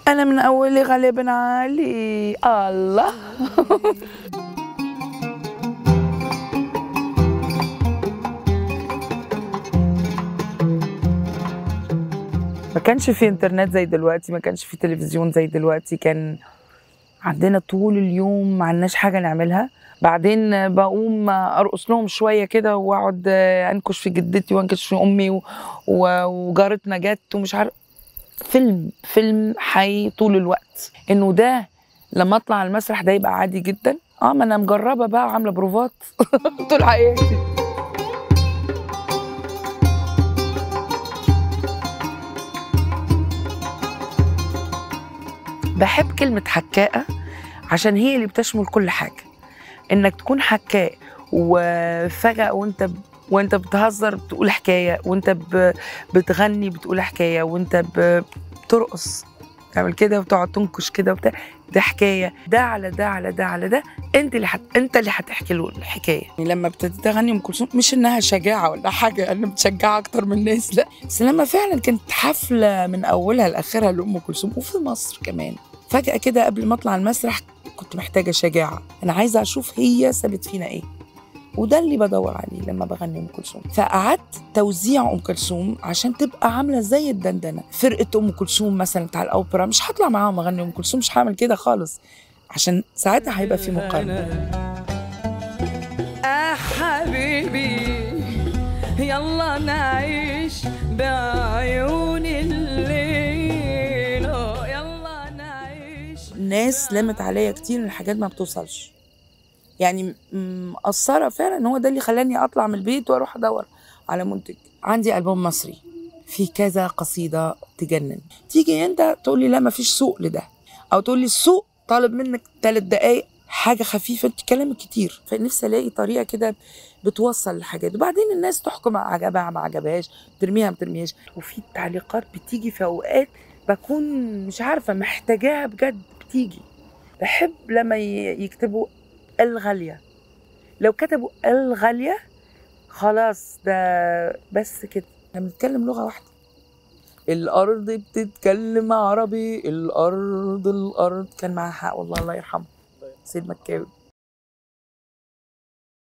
انا من اولي غالبا علي الله ما كانش في انترنت زي دلوقتي ما كانش في تلفزيون زي دلوقتي كان عندنا طول اليوم ما عندناش حاجه نعملها بعدين بقوم ارقص لهم شويه كده واقعد انكش في جدتي وانكش في امي و- و- وجارتنا جت ومش عارف فيلم فيلم حي طول الوقت انه ده لما اطلع على المسرح ده يبقى عادي جدا اه ما انا مجربه بقى وعامله بروفات طول حياتي بحب كلمة حكاءة عشان هي اللي بتشمل كل حاجة انك تكون حكاء وفجأة وانت ب... وانت بتهزر بتقول حكاية وانت ب... بتغني بتقول حكاية وانت ب... بترقص تعمل كده وتقعد تنكش كده وبتاع ده حكايه ده على ده على ده على ده انت اللي حت... انت اللي هتحكي له الحكايه يعني لما ابتديت اغني ام كلثوم مش انها شجاعه ولا حاجه انا بتشجع اكتر من الناس لا بس لما فعلا كانت حفله من اولها لاخرها لام كلثوم وفي مصر كمان فجاه كده قبل ما اطلع المسرح كنت محتاجه شجاعه انا عايزه اشوف هي سابت فينا ايه وده اللي بدور عليه لما بغني ام كلثوم فقعدت توزيع ام كلثوم عشان تبقى عامله زي الدندنه فرقه ام كلثوم مثلا بتاع الاوبرا مش هطلع معاهم اغني ام كلثوم مش هعمل كده خالص عشان ساعتها هيبقى في مقارنه آه حبيبي يلا نعيش بعيون الليل آه، يلا نعيش الناس لمت عليا كتير ان الحاجات ما بتوصلش يعني م- مقصره فعلا ان هو ده اللي خلاني اطلع من البيت واروح ادور على منتج عندي البوم مصري في كذا قصيده تجنن تيجي انت تقول لي لا ما فيش سوق لده او تقول لي السوق طالب منك ثلاث دقايق حاجه خفيفه انت كلامك كتير فنفسي الاقي طريقه كده بتوصل الحاجات وبعدين الناس تحكم عجبها ما عجبهاش ترميها ما ترميهاش وفي تعليقات بتيجي في اوقات بكون مش عارفه محتاجاها بجد بتيجي بحب لما ي- يكتبوا الغالية لو كتبوا الغالية خلاص ده بس كده احنا بنتكلم لغة واحدة الأرض بتتكلم عربي الأرض الأرض كان معاها حق والله الله يرحمه سيد مكاوي